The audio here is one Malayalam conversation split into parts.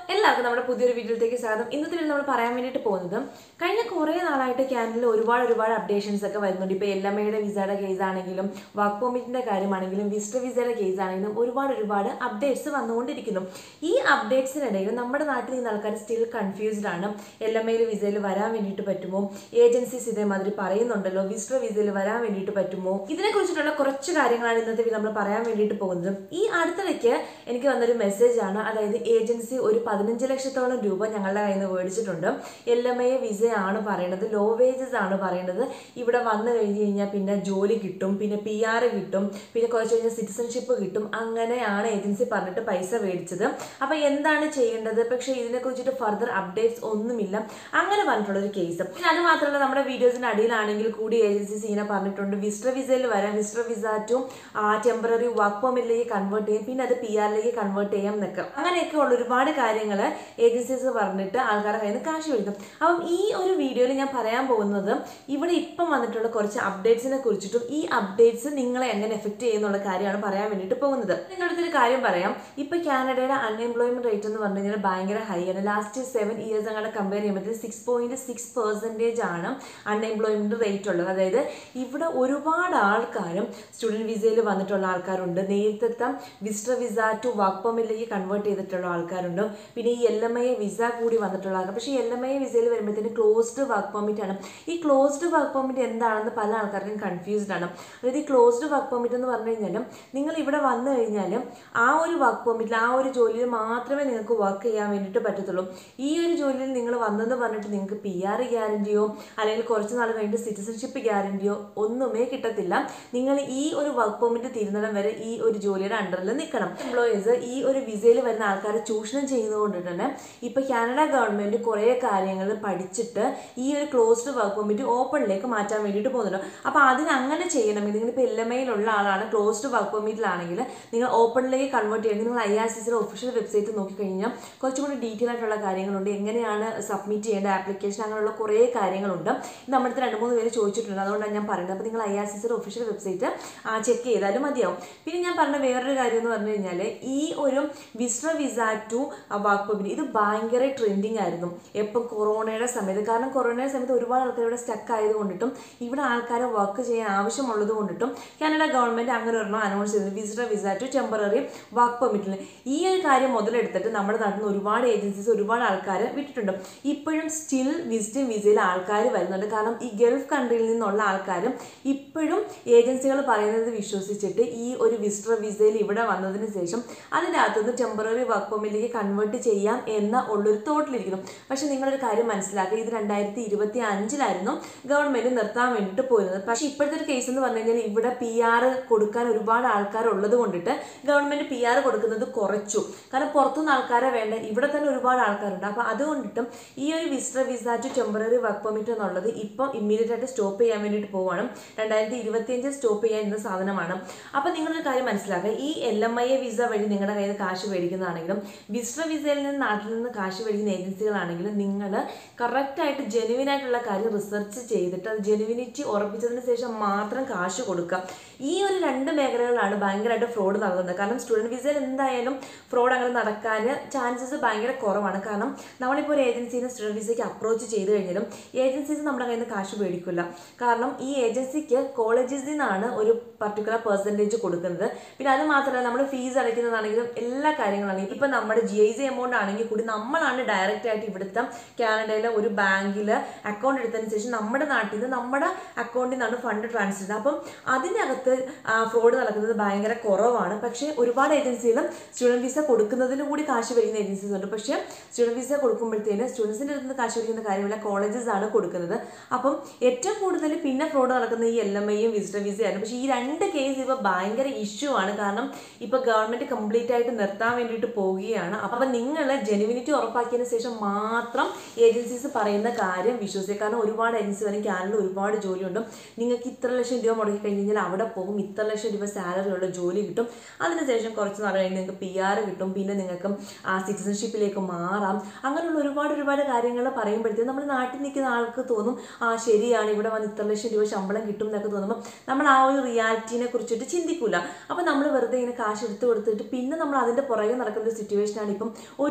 എല്ലാവർക്കും നമ്മുടെ പുതിയൊരു വീഡിയോയിലേക്ക് സ്വാഗതം ഇന്നത്തെ വീഡിയോ നമ്മൾ പറയാൻ വേണ്ടിയിട്ട് പോകുന്നത് കഴിഞ്ഞ കുറേ നാളായിട്ട് ക്യാനലിൽ ഒരുപാട് ഒരുപാട് അപ്ഡേഷൻസ് ഒക്കെ വരുന്നുണ്ട് ഇപ്പോൾ എൽ എം എയുടെ വിസയുടെ കേസ് ആണെങ്കിലും വർക്ക് പെർമിറ്റിന്റെ കാര്യമാണെങ്കിലും വിസ്റ്റർ വിസയുടെ കേസ് ആണെങ്കിലും ഒരുപാട് ഒരുപാട് അപ്ഡേറ്റ്സ് വന്നുകൊണ്ടിരിക്കുന്നു ഈ അപ്ഡേറ്റ്സിനിടയിൽ നമ്മുടെ നാട്ടിൽ നിന്ന് ആൾക്കാർ സ്റ്റിൽ കൺഫ്യൂസ്ഡ് ആണ് എൽ എം എയിൽ വിസയിൽ വരാൻ വേണ്ടിയിട്ട് പറ്റുമോ ഏജൻസീസ് ഇതേമാതിരി പറയുന്നുണ്ടല്ലോ വിസ്റ്റർ വിസയിൽ വരാൻ വേണ്ടിയിട്ട് പറ്റുമോ ഇതിനെ കുറിച്ചിട്ടുള്ള കുറച്ച് കാര്യങ്ങളാണ് ഇന്നത്തെ വീഡിയോ നമ്മൾ പറയാൻ വേണ്ടിയിട്ട് പോകുന്നത് ഈ അടുത്തിടയ്ക്ക് എനിക്ക് വന്നൊരു മെസ്സേജ് ആണ് അതായത് ഏജൻസി ഒരു പതിനഞ്ച് ലക്ഷത്തോളം രൂപ ഞങ്ങളുടെ കയ്യിൽ നിന്ന് മേടിച്ചിട്ടുണ്ട് എൽ എം എ വിസയാണ് പറയുന്നത് ലോ വേജസ് ആണ് പറയുന്നത് ഇവിടെ വന്നു കഴിഞ്ഞ് കഴിഞ്ഞാൽ പിന്നെ ജോലി കിട്ടും പിന്നെ പി ആർ കിട്ടും പിന്നെ കുറച്ച് കഴിഞ്ഞാൽ സിറ്റിസൺഷിപ്പ് കിട്ടും അങ്ങനെയാണ് ഏജൻസി പറഞ്ഞിട്ട് പൈസ മേടിച്ചത് അപ്പോൾ എന്താണ് ചെയ്യേണ്ടത് പക്ഷേ ഇതിനെ കുറിച്ചിട്ട് ഫർദർ അപ്ഡേറ്റ്സ് ഒന്നുമില്ല അങ്ങനെ പറഞ്ഞിട്ടുള്ള ഒരു കേസ് പിന്നെ അത് മാത്രമല്ല നമ്മുടെ വീഡിയോസിന്റെ അടിയിലാണെങ്കിൽ കൂടി ഏജൻസീസ് ഇങ്ങനെ പറഞ്ഞിട്ടുണ്ട് വിസ്റ്റർ വിസയിൽ വരാം visitor visa to temporary work പെർമിറ്റിലേക്ക് കൺവേർട്ട് ചെയ്യും പിന്നെ അത് പി ആറിലേക്ക് കൺവേർട്ട് ചെയ്യാം എന്നൊക്കെ അങ്ങനെയൊക്കെ ഉള്ള ഒരുപാട് കാര്യങ്ങൾ ഏജൻസീസ് പറഞ്ഞിട്ട് ആൾക്കാരുടെ കയ്യിൽ നിന്ന് കാശ് മേടിക്കും അപ്പം ഈ ഒരു വീഡിയോയിൽ ഞാൻ പറയാൻ പോകുന്നത് ഇവിടെ ഇപ്പം വന്നിട്ടുള്ള കുറച്ച് അപ്ഡേറ്റ്സിനെ കുറിച്ചിട്ടും ഈ അപ്ഡേറ്റ്സ് നിങ്ങളെ എങ്ങനെ എഫക്ട് ചെയ്യുന്നുള്ള കാര്യമാണ് പറയാൻ വേണ്ടിയിട്ട് പോകുന്നത് നിങ്ങളുടെ ഒരു കാര്യം പറയാം ഇപ്പൊ കാനഡയുടെ അൺഎംപ്ലോയ്മെന്റ് റേറ്റ് എന്ന് പറഞ്ഞു കഴിഞ്ഞാൽ ഭയങ്കര ഹൈ ആണ് ലാസ്റ്റ് സെവൻ ഇയേഴ്സ് അങ്ങനെ കമ്പയർ ചെയ്യുമ്പോൾ സിക്സ് പോയിന്റ് സിക്സ് പെർസെൻറ്റേജ് ആണ് അൺഎംപ്ലോയ്മെന്റ് റേറ്റ് ഉള്ളത് അതായത് ഇവിടെ ഒരുപാട് ആൾക്കാരും സ്റ്റുഡൻറ് വിസയിൽ വന്നിട്ടുള്ള ആൾക്കാരുണ്ട് നേരത്തെ വിസ്റ്റർ വിസ ടു വർക്ക് പെർമിറ്റിലേക്ക് കൺവേർട്ട് ചെയ്തിട്ടുള്ള ആൾക്കാരുണ്ട് പിന്നെ ഈ എൽ എം ഐ വിസ കൂടി വന്നിട്ടുള്ള ആൾക്കാർ പക്ഷേ എൽ എം ഐ വിസയിൽ വരുമ്പോഴത്തേന് ക്ലോസ്ഡ് വർക്ക് പെർമിറ്റ് ആണ് ഈ ക്ലോസ്ഡ് വർക്ക് പെർമിറ്റ് എന്താണെന്ന് പല ആൾക്കാർക്കും കൺഫ്യൂസ്ഡ് ആണ് അതായത് ഈ ക്ലോസ്ഡ് വർക്ക് പെർമിറ്റ് എന്ന് പറഞ്ഞു കഴിഞ്ഞാലും നിങ്ങൾ ഇവിടെ വന്നു കഴിഞ്ഞാലും ആ ഒരു വർക്ക് പെർമിറ്റിൽ ആ ഒരു ജോലിയിൽ മാത്രമേ നിങ്ങൾക്ക് വർക്ക് ചെയ്യാൻ വേണ്ടിയിട്ട് പറ്റത്തുള്ളൂ ഈ ഒരു ജോലിയിൽ നിങ്ങൾ വന്നെന്ന് പറഞ്ഞിട്ട് നിങ്ങൾക്ക് പി ആർ ഗ്യാരണ്ടിയോ അല്ലെങ്കിൽ കുറച്ച് നാൾ കഴിഞ്ഞിട്ട് സിറ്റിസൺഷിപ്പ് ഗ്യാരണ്ടിയോ ഒന്നുമേ കിട്ടത്തില്ല നിങ്ങൾ ഈ ഒരു വർക്ക് പെർമിറ്റ് തീരുന്നിടം വരെ ഈ ഒരു ജോലിയുടെ അണ്ടറിൽ നിൽക്കണം എംപ്ലോയീസ് ഈ ഒരു വിസയിൽ വരുന്ന ആൾക്കാരെ ചൂഷണം ചെയ്യുന്നതുകൊണ്ട് തന്നെ ഇപ്പൊ കാനഡ ഗവൺമെന്റ് കുറേ കാര്യങ്ങൾ പഠിച്ചിട്ട് ഈ ഒരു ക്ലോസ്ഡ് വർക്ക് പെർമിറ്റ് ഓപ്പണിലേക്ക് മാറ്റാൻ വേണ്ടിയിട്ട് പോകുന്നുണ്ട് അപ്പോൾ അതിന് അങ്ങനെ ചെയ്യണമെങ്കിൽ നിങ്ങളിപ്പോൾ എൽ എം ഐയിലുള്ള ആളാണ് ക്ലോസ്ഡ് വർക്ക് പെർമിറ്റിലാണെങ്കിൽ നിങ്ങൾ ഓപ്പണിലേക്ക് കൺവേർട്ട് ചെയ്യണമെങ്കിൽ നിങ്ങൾ ഐ ആർ സി സിയുടെ ഒഫീഷ്യൽ വെബ്സൈറ്റ് നോക്കിക്കഴിഞ്ഞാൽ കുറച്ചും കൂടി ഡീറ്റെയിൽ ആയിട്ടുള്ള കാര്യങ്ങളുണ്ട് എങ്ങനെയാണ് സബ്മിറ്റ് ചെയ്യേണ്ട ആപ്ലിക്കേഷൻ അങ്ങനെയുള്ള കുറേ കാര്യങ്ങളുണ്ട് ഇത് നമ്മുടെ അടുത്ത് രണ്ട് മൂന്ന് പേര് ചോദിച്ചിട്ടുണ്ട് അതുകൊണ്ടാണ് ഞാൻ പറയുന്നത് അപ്പോൾ നിങ്ങൾ ഐ ആർ സി സിയുടെ ഒഫീഷ്യൽ വെബ്സൈറ്റ് ചെക്ക് ചെയ്താലും മതിയാവും പിന്നെ ഞാൻ പറഞ്ഞ വേറൊരു കാര്യം എന്ന് പറഞ്ഞു കഴിഞ്ഞാൽ ഈ ഒരു visitor visa to work permit ഇത് ഭയങ്കര ട്രെൻഡിങ് ആയിരുന്നു എപ്പം കൊറോണയുടെ സമയത്ത് കാരണം കൊറോണയുടെ സമയത്ത് ഒരുപാട് ആൾക്കാർ ഇവിടെ സ്റ്റക്ക് ആയതുകൊണ്ടിട്ടും ഇവിടെ ആൾക്കാരെ വർക്ക് ചെയ്യാൻ ആവശ്യമുള്ളത് കൊണ്ടിട്ടും കാനഡ ഗവൺമെന്റ് അങ്ങനെ ഒരെണ്ണം അനൗൺസ് ചെയ്തു visitor visa to temporary work പെർമിറ്റിൽ ഈ ഒരു കാര്യം മുതലെടുത്തിട്ട് നമ്മുടെ നാട്ടിൽ നിന്ന് ഒരുപാട് ഏജൻസീസ് ഒരുപാട് ആൾക്കാർ വിട്ടിട്ടുണ്ട് ഇപ്പോഴും സ്റ്റിൽ വിസിറ്റിംഗ് വിസയിൽ ആൾക്കാർ വരുന്നുണ്ട് കാരണം ഈ ഗൾഫ് കൺട്രിയിൽ നിന്നുള്ള ആൾക്കാരും ഇപ്പോഴും ഏജൻസികൾ പറയുന്നത് വിശ്വസിച്ചിട്ട് ഈ ഒരു വിസിറ്റർ വിസയിൽ ഇവിടെ വന്നതിന് ശേഷം അതിൻ്റെ അകത്തുനിന്ന് ടെമ്പററി വർക്ക് പെർമിറ്റിലേക്ക് കൺവേർട്ട് ചെയ്യാം എന്ന ഉള്ളൊരു തോട്ടിലിരിക്കുന്നു പക്ഷേ നിങ്ങളൊരു കാര്യം മനസ്സിലാക്കുക ഇത് രണ്ടായിരത്തി ഇരുപത്തി അഞ്ചിലായിരുന്നു ഗവൺമെന്റ് നിർത്താൻ വേണ്ടിയിട്ട് പോയിരുന്നത് പക്ഷേ ഇപ്പോഴത്തെ ഒരു കേസ് എന്ന് പറഞ്ഞു കഴിഞ്ഞാൽ ഇവിടെ പി ആർ കൊടുക്കാൻ ഒരുപാട് ആൾക്കാർ ഉള്ളത് കൊണ്ടിട്ട് ഗവൺമെന്റ് പി ആർ കൊടുക്കുന്നത് കുറച്ചു കാരണം പുറത്തുനിന്ന് ആൾക്കാരെ വേണ്ട ഇവിടെ തന്നെ ഒരുപാട് ആൾക്കാരുണ്ട് അപ്പോൾ അതുകൊണ്ടിട്ടും ഈ ഒരു visitor visa to temporary work permit എന്നുള്ളത് ഇപ്പം ഇമ്മീഡിയറ്റ് ആയിട്ട് സ്റ്റോപ്പ് ചെയ്യാൻ വേണ്ടിയിട്ട് പോവാണ് രണ്ടായിരത്തി ഇരുപത്തിയഞ്ച് സ്റ്റോപ്പ് ചെയ്യാൻ ഇന്ന സാധനമാണ് അപ്പം നിങ്ങളൊരു കാര്യം മനസ്സിലാക്കുക ഈ L M I A visa വഴി നിങ്ങളുടെ കയ്യിൽ നിന്ന് കാശ് മേടിക്കുന്നതാണെങ്കിലും വിസിറ്റർ വിസയിൽ നിന്ന് നാട്ടിൽ നിന്ന് കാശ് മേടിക്കുന്ന ഏജൻസികളാണെങ്കിലും നിങ്ങൾ കറക്റ്റായിട്ട് ജെനുവിൻ ആയിട്ടുള്ള കാര്യം റിസർച്ച് ചെയ്തിട്ട് അത് ജെനുവിനിറ്റി ഉറപ്പിച്ചതിന് ശേഷം മാത്രം കാശ് കൊടുക്കുക ഈ ഒരു രണ്ട് മേഖലകളിലാണ് ഭയങ്കരമായിട്ട് ഫ്രോഡ് നടക്കുന്നത് കാരണം സ്റ്റുഡൻറ്റ് വിസയിൽ എന്തായാലും ഫ്രോഡ് അങ്ങനെ നടക്കാൻ ചാൻസസ് ഭയങ്കര കുറവാണ് കാരണം നമ്മളിപ്പോൾ ഒരു ഏജൻസിനെ സ്റ്റുഡൻറ്റ് വിസയ്ക്ക് അപ്രോച്ച് ചെയ്ത് കഴിഞ്ഞാലും ഏജൻസീസ് നമ്മുടെ കയ്യിൽ നിന്ന് കാശ് മേടിക്കില്ല കാരണം ഈ ഏജൻസിക്ക് കോളേജസിൽ നിന്നാണ് ഒരു പർട്ടിക്കുലർ പെർസെൻറ്റേജ് കൊടുക്കുന്നത് പിന്നെ അത് മാത്രമല്ല നമ്മൾ ഫീസ് അടയ്ക്കുന്നതാണെങ്കിലും എല്ലാ കാര്യങ്ങളാണെങ്കിലും ഇപ്പം നമ്മുടെ ജി ഐ സി എമൗണ്ട് ആണെങ്കിൽ കൂടി നമ്മളാണ് ഡയറക്റ്റ് ആയിട്ട് ഇവിടുത്തെ കാനഡയിലെ ഒരു ബാങ്കിൽ അക്കൗണ്ട് എടുത്തതിന് ശേഷം നമ്മുടെ നാട്ടിൽ നിന്ന് നമ്മുടെ അക്കൗണ്ടിൽ നിന്നാണ് ഫണ്ട് ട്രാൻസ്ഫർ ചെയ്യുന്നത് അപ്പം അതിനകത്ത് ഫ്രോഡ് നടക്കുന്നത് ഭയങ്കര കുറവാണ് പക്ഷേ ഒരുപാട് ഏജൻസികളും സ്റ്റുഡൻറ്റ് വിസ കൊടുക്കുന്നതിന് കൂടി കാശ് വരിക്കുന്ന ഏജൻസീസ് ഉണ്ട് പക്ഷേ സ്റ്റുഡൻറ്റ് വിസ കൊടുക്കുമ്പോഴത്തേന് സ്റ്റുഡൻസിൻ്റെ അടുത്ത് നിന്ന് കാശ് വരിക്കുന്ന കാര്യമില്ല കോളേജസ് ആണ് കൊടുക്കുന്നത് അപ്പം ഏറ്റവും കൂടുതൽ പിന്നെ ഫ്രോഡ് നടക്കുന്ന ഈ എൽ എം ഐയും വിസിറ്റർ വിസയാണ് പക്ഷേ ഈ രണ്ട് കേസ് ഇപ്പോൾ ഭയങ്കര ഇഷ്യൂ ആണ് കാരണം ഇപ്പോൾ ഗവൺമെൻറ് കംപ്ലീറ്റ് ആയിട്ട് നിർത്താൻ വേണ്ടിയിട്ട് പോവുകയാണ് അപ്പം നിങ്ങൾ ജെനുവിനിറ്റി ഉറപ്പാക്കിയതിന് ശേഷം മാത്രം ഏജൻസീസ് പറയുന്ന കാര്യം വിശ്വസിക്കുക കാരണം ഒരുപാട് ഏജൻസി വരും കാനഡയിൽ ഒരുപാട് ജോലിയുണ്ട് നിങ്ങൾക്ക് ഇത്ര ലക്ഷം രൂപ മുടക്കി കഴിഞ്ഞ് കഴിഞ്ഞാൽ അവിടെ പോകും ഇത്ര ലക്ഷം രൂപ സാലറി ഉള്ള ജോലി കിട്ടും അതിനുശേഷം കുറച്ച് നാൾ കഴിഞ്ഞ് നിങ്ങൾക്ക് പി ആർ കിട്ടും പിന്നെ നിങ്ങൾക്ക് ആ സിറ്റിസൺഷിപ്പിലേക്ക് മാറാം അങ്ങനെയുള്ള ഒരുപാട് ഒരുപാട് കാര്യങ്ങൾ പറയുമ്പോഴത്തേക്കും നമ്മൾ നാട്ടിൽ നിൽക്കുന്ന ആൾക്ക് തോന്നും ആ ശരിയാണ് ഇവിടെ വന്ന് ഇത്ര ലക്ഷം രൂപ ശമ്പളം കിട്ടും എന്നൊക്കെ തോന്നുമ്പോൾ നമ്മൾ ആ ഒരു റിയാലിറ്റീനെ കുറിച്ചിട്ട് ചിന്തിക്കൂല അപ്പോൾ നമ്മൾ വെറുതെ ഇങ്ങനെ കാശ് എടുത്ത് കൊടുത്തിട്ട് പിന്നെ നമ്മൾ അതിൻ്റെ പുറകെ നടക്കുന്ന ഒരു സിറ്റുവേഷനാണ് ഇപ്പം ഒരു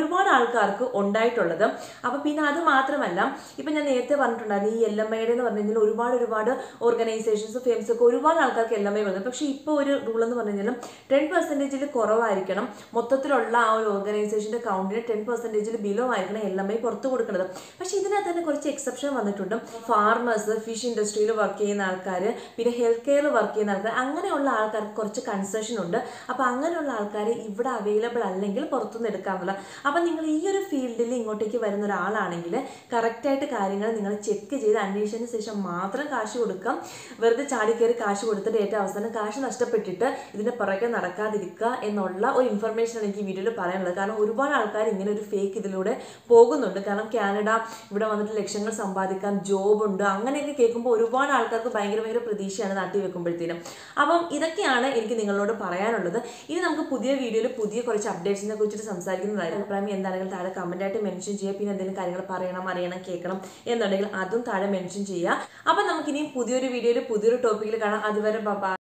ഒരുപാട് ആൾക്കാർക്ക് ഉണ്ടായിട്ടുള്ളത് അപ്പോൾ പിന്നെ അത് മാത്രമല്ല ഇപ്പം ഞാൻ നേരത്തെ പറഞ്ഞിട്ടുണ്ടായിരുന്നു ഈ എൽ എം ഐയുടെ എന്ന് പറഞ്ഞു കഴിഞ്ഞാൽ ഒരുപാട് ഒരുപാട് ഓർഗനൈസേഷൻസ് ഫേംസ് ഒക്കെ ഒരുപാട് ആൾക്കാർക്ക് എൽ എം ഐ വരുന്നത് പക്ഷേ ഇപ്പോൾ ഒരു റൂൾ എന്ന് പറഞ്ഞു കഴിഞ്ഞാൽ ടെൻ പെർസെൻറ്റേജിൽ കുറവായിരിക്കണം മൊത്തത്തിലുള്ള ആ ഒരു ഓർഗനൈസേഷൻ്റെ കൗണ്ടിന് ടെൻ പെർസെൻറ്റേജിൽ ബിലോ ആയിരിക്കണം എൽ എം ഐ പുറത്ത് കൊടുക്കുന്നത് പക്ഷേ ഇതിനകത്ത് തന്നെ കുറച്ച് എക്സെപ്ഷൻ വന്നിട്ടുണ്ട് ഫാർമേഴ്സ് ഫിഷ് ഇൻഡസ്ട്രിയിൽ വർക്ക് ചെയ്യുന്ന ആൾക്കാർ പിന്നെ ഹെൽത്ത് കെയറിൽ വർക്ക് ചെയ്യുന്ന ആൾക്കാർ അങ്ങനെയുള്ള ആൾക്കാർക്ക് കുറച്ച് കൺസെഷൻ ഉണ്ട് അപ്പോൾ അങ്ങനെയുള്ള ആൾക്കാർ ഇവിടെ അവൈലബിൾ അല്ലെങ്കിൽ പുറത്തുനിന്ന് എടുക്കാമെന്നുള്ള അപ്പം നിങ്ങൾ ഈ ഒരു ഫീൽഡിൽ ഇങ്ങോട്ടേക്ക് വരുന്ന ഒരാളാണെങ്കിൽ കറക്റ്റായിട്ട് കാര്യങ്ങൾ നിങ്ങൾ ചെക്ക് ചെയ്ത് അന്വേഷിച്ചതിന് ശേഷം മാത്രം കാശ് കൊടുക്കാം വെറുതെ ചാടിക്കയറി കാശ് കൊടുത്തിട്ട് ഏറ്റവും അവസാനം കാശ് നഷ്ടപ്പെട്ടിട്ട് ഇതിൻ്റെ പുറകെ നടക്കാതിരിക്കുക എന്നുള്ള ഒരു ഇൻഫർമേഷനാണ് എനിക്ക് ഈ വീഡിയോയിൽ പറയാനുള്ളത് കാരണം ഒരുപാട് ആൾക്കാർ ഇങ്ങനെ ഒരു ഫേക്ക് ഇതിലൂടെ പോകുന്നുണ്ട് കാരണം കാനഡ ഇവിടെ വന്നിട്ട് ലക്ഷങ്ങൾ സമ്പാദിക്കാം ജോബ് ഉണ്ട് അങ്ങനെയൊക്കെ കേൾക്കുമ്പോൾ ഒരുപാട് ആൾക്കാർക്ക് ഭയങ്കര ഭയങ്കര പ്രതീക്ഷയാണ് നാട്ടി വെക്കുമ്പോഴത്തേനും അപ്പം ഇതൊക്കെയാണ് എനിക്ക് നിങ്ങളോട് പറയാനുള്ളത് ഇനി നമുക്ക് പുതിയ വീഡിയോയിൽ പുതിയ കുറച്ച് അപ്ഡേറ്റ്സിനെ കുറിച്ചിട്ട് സംസാരിക്കുന്നതായിരുന്നു അഭിപ്രായം എന്താണെങ്കിലും താഴെ കമൻ്റ് ആയിട്ട് മെൻഷൻ ചെയ്യുക പിന്നെ എന്തെങ്കിലും കാര്യങ്ങൾ പറയണം അറിയണം കേൾക്കണം എന്നുണ്ടെങ്കിൽ അതും താഴെ മെൻഷൻ ചെയ്യുക അപ്പം നമുക്കിനി പുതിയൊരു വീഡിയോയിൽ പുതിയൊരു ടോപ്പിക്കിൽ കാണാം അതുവരെ ബൈ